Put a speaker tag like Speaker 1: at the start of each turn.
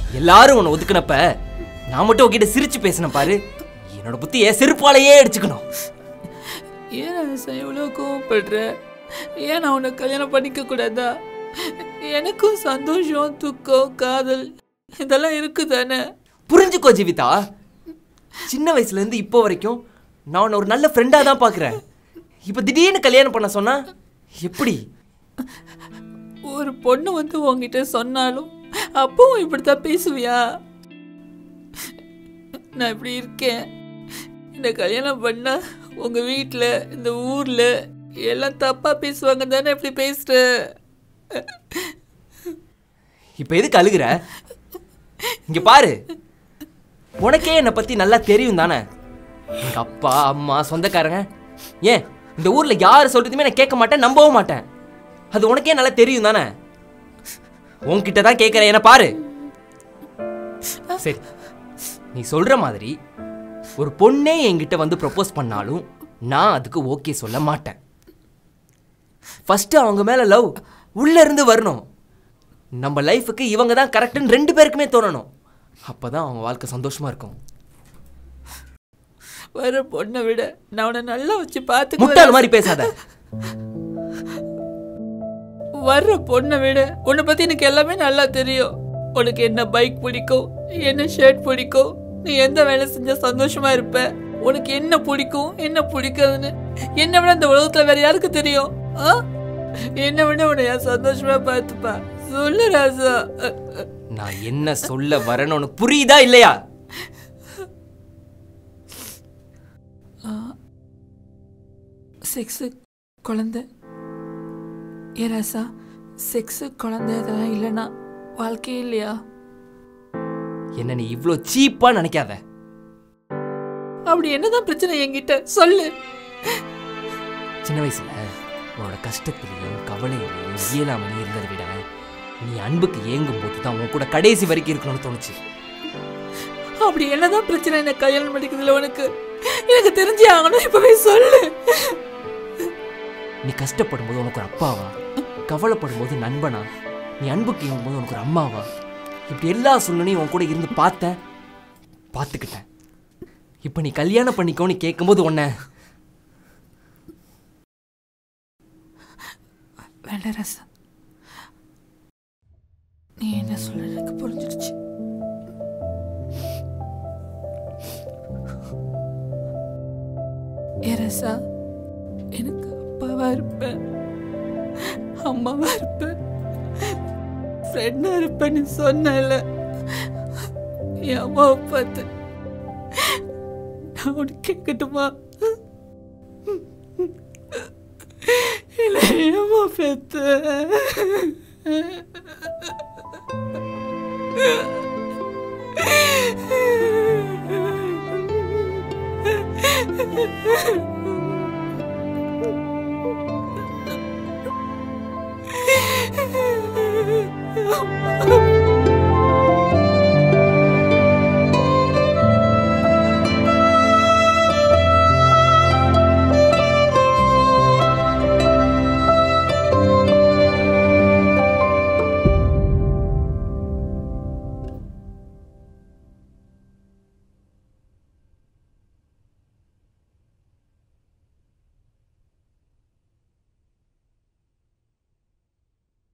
Speaker 1: எல்லாரும் உன்னை ஒதுக்குனப்ப நான் மட்டும் உன்கிட்ட சிரிச்சு பேசினேன் பாரு என்னோட புத்தியை செருப்பாலேயே அடிச்சுக்கணும்
Speaker 2: ஏன் ராசா இவ்வளோ கோவப்படுற ஏன் நான் உன்னை கல்யாணம் பண்ணிக்க கூடாதா எனக்கும் சந்தோஷம் துக்கம் காதல் இதெல்லாம் இருக்கு தானே
Speaker 1: புரிஞ்சுக்கோ ஜீவிதா சின்ன வயசுல இருந்து இப்போ வரைக்கும் நான் உன்னை ஒரு நல்ல ஃப்ரெண்டா தான் பார்க்கறேன் இப்போ திடீர்னு கல்யாணம் பண்ண சொன்னா எப்படி
Speaker 2: ஒரு பொண்ணு வந்து உன்கிட்ட சொன்னாலும் அப்பவும் இப்படித்தான் பேசுவியா நான் இப்படி இருக்கேன் இந்த கல்யாணம் பண்ணா உங்க வீட்டில் இந்த ஊர்ல எல்லாம் தப்பா பேசுவாங்க தானே இப்படி பேசுற
Speaker 1: இப்போ எதுக்கு அழுகுற இங்க பாரு உனக்கே என்னை பத்தி நல்லா தெரியும் தானே எங்க அப்பா அம்மா சொந்தக்காரங்க ஏன் இந்த ஊர்ல யார் சொல்றதுமே நான் கேட்க மாட்டேன் நம்பவும் மாட்டேன் அது உனக்கே நல்லா தெரியும் தானே உன்கிட்ட தான் கேட்கறேன் என்ன பாரு சரி நீ சொல்ற மாதிரி ஒரு பொண்ணே என்கிட்ட வந்து ப்ரப்போஸ் பண்ணாலும் நான் அதுக்கு ஓகே சொல்ல மாட்டேன் ஃபர்ஸ்ட் அவங்க மேல லவ் உள்ள இருந்து வரணும் நம்ம லைஃபுக்கு இவங்க தான் கரெக்டுன்னு ரெண்டு பேருக்குமே தோணணும் அப்பதான் அவங்க வாழ்க்கை சந்தோஷமா இருக்கும்
Speaker 2: வர பொண்ணை விட நான் உன்னை நல்லா வச்சு
Speaker 1: முட்டாள்
Speaker 2: பார்த்துக்குவேன்
Speaker 1: மாதிரி பேசாத
Speaker 2: வர்ற பொண்ணை விட உன்னை பத்தி எனக்கு எல்லாமே நல்லா தெரியும் உனக்கு என்ன பைக் பிடிக்கும் என்ன ஷர்ட் பிடிக்கும் நீ எந்த வேலை செஞ்சா சந்தோஷமா இருப்ப உனக்கு என்ன பிடிக்கும் என்ன பிடிக்காதுன்னு என்னை விட இந்த உலகத்துல வேற யாருக்கு தெரியும் ஆ? என்னை விட உன்னை யார் சந்தோஷமா பார்த்துப்பா சொல்லு ராசா
Speaker 1: நான் என்ன சொல்ல வரேன்னு உனக்கு புரியுதா இல்லையா
Speaker 2: செக்ஸு குழந்தை ஏ ராசா செக்ஸு குழந்தை இதெல்லாம் இல்லைன்னா வாழ்க்கையே இல்லையா
Speaker 1: என்ன நீ இவ்ளோ சீப்பா நினைக்காத
Speaker 2: அப்படி என்னதான் பிரச்சனை என்கிட்ட சொல்லு
Speaker 1: சின்ன வயசுல உன்னோட கஷ்டத்திலையும் கவலையிலையும் இயலாமலையும் இருந்ததை விட நீ அன்புக்கு ஏங்கும் போது தான் உன் கூட கடைசி வரைக்கும் இருக்கணும்னு தோணுச்சு
Speaker 2: அப்படி என்னதான் பிரச்சனை என்ன கல்யாணம் பண்ணிக்கிறதுல உனக்கு எனக்கு தெரிஞ்சே ஆகணும் இப்பவே சொல்லு
Speaker 1: நீ கஷ்டப்படும் போது உனக்கு ஒரு அப்பாவா கவலைப்படும் போது நண்பனா நீ அன்புக்கு ஏங்கும் போது உனக்கு ஒரு அம்மாவா இப்படி எல்லா சூழ்நிலையும் உன் கூட இருந்து பார்த்தேன் பார்த்துக்கிட்டேன் இப்போ நீ கல்யாணம் பண்ணிக்கோன்னு கேட்கும்போது உன்னை
Speaker 2: வேண்டாம் ராசா நீ என்ன சொல்ல எனக்கு புரிஞ்சிடுச்சு ஏ ராசா எனக்கு அப்பாவா இருப்பேன் அம்மாவா இருப்பேன் ஃப்ரெண்டா இருப்பேன்னு சொன்னல என் அம்மாவை பார்த்து நான் உனக்கு கேட்கட்டுமா இல்லை ஏமா பெத்த